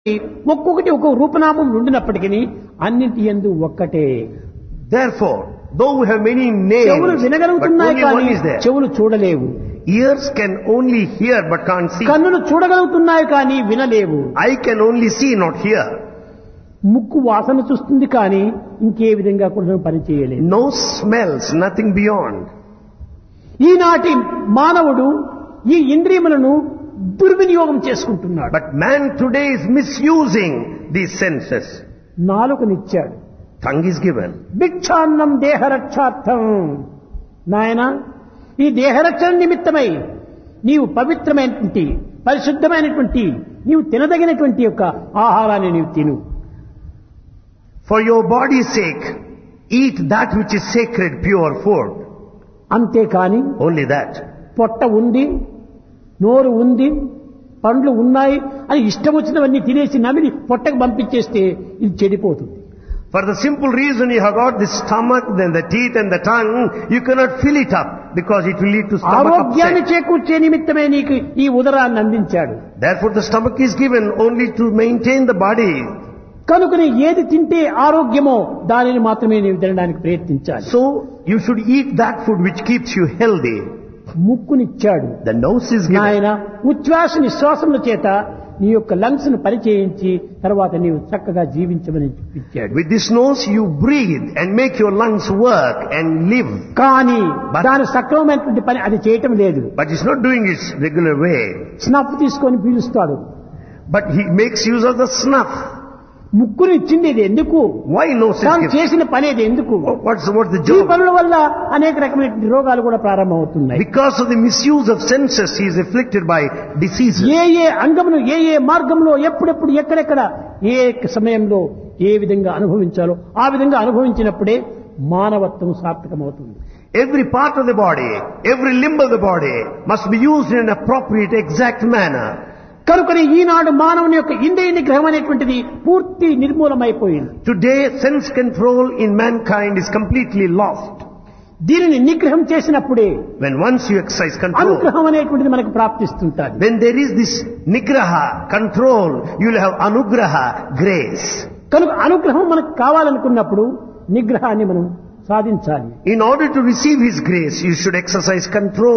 ఒక్కొక్కటి ఒక్కొక్క రూపనామం ఉండినప్పటికీ అన్నింటి ఎందు ఒక్కటే Therefore, though we have many చెవులు names, but వినగలుగుతున్నాయి only one కానీ is there. చెవులు చూడలేవు Ears can only hear but can't see. కన్నులు చూడగలుగుతున్నాయి కానీ వినలేవు Eye can only see, not hear. ముక్కు వాసన చూస్తుంది కానీ ఇంకే విధంగా కూడా పని చేయలేదు Nose smells, nothing beyond. ఈనాటి మానవుడు ఈ ఇంద్రియములను దుర్వినియోగం చేసుకుంటున్నాడు But man today is misusing these senses. నాలుకనిచ్చాడు Tongue is given. భిక్షాన్నం దేహరక్షార్థం నాయన ఈ దేహరక్షణ నిమిత్తమై నీవు పవిత్రమైనటువంటి పరిశుద్ధమైనటువంటి నీవు తినదగినటువంటి యొక్క ఆహారాన్ని నీవు తిను For your body's sake, eat that which is sacred, pure food. అంతేకాని Only that. పొట్ట ఉంది నోరు ఉంది పండ్లు ఉన్నాయి అని ఇష్టం వచ్చినవన్నీ తినేసి నమిలి పొట్టకు పంపించేస్తే ఇది చెడిపోతుంది For the simple reason you have got the stomach, then the teeth and the tongue, you cannot fill it up because it will lead to stomach ఆరోగ్యాన్ని upset. చేకూర్చే నిమిత్తమే నీకు ఈ ఉదరాన్ని అందించాడు Therefore the stomach is given only to maintain the body. కనుకని ఏది తింటే ఆరోగ్యమో దానిని మాత్రమే నీవు తినడానికి ప్రయత్నించాలి So you should eat that food which keeps you healthy. ముక్కునిచ్చాడు The nose is given. నాయన ఉచ్ఛ్వాస నిశ్వాసముల చేత నీ యొక్క లంగ్స్ ను పరిచయించి తర్వాత నీవు చక్కగా జీవించమని ఇచ్చాడు With this nose you breathe and make your lungs work and live. కానీ But- దాని సక్రమమైనటువంటి పని అది చేయటం లేదు But it's not doing its regular way. Snuff తీసుకొని పీలుస్తాడు But he makes use of the snuff. ముక్కుని ఇచ్చింది ఇది ఎందుకు Why nose is తాను given? చేసిన పని ఇది ఎందుకు What's, what's the ఈ job? పనుల వల్ల అనేక రకమైన రోగాలు కూడా ప్రారంభమవుతున్నాయి Because of the misuse of senses, he is afflicted by diseases. ఏ ఏ అంగమును ఏ ఏ మార్గంలో ఎప్పుడెప్పుడు ఎక్కడెక్కడ ఏ సమయంలో ఏ విధంగా అనుభవించాలో ఆ విధంగా అనుభవించినప్పుడే మానవత్వం సార్థకమవుతుంది Every part of the body, every limb of the body must be used in an appropriate, exact manner. కనుకని ఈనాడు మానవుని యొక్క ఇంద్రియ నిగ్రహం అనేటువంటిది పూర్తి నిర్మూలమైపోయింది Today, sense control in mankind is completely lost. దీనిని నిగ్రహం చేసినప్పుడే When once you exercise control, అనుగ్రహం అనేటువంటిది మనకు ప్రాప్తిస్తుంటుంది when there is this nigraha, control, you will have anugraha, grace. కనుక అనుగ్రహం మనకు కావాలనుకున్నప్పుడు నిగ్రహాన్ని మనం సాధించాలి In order to receive His grace, you should exercise control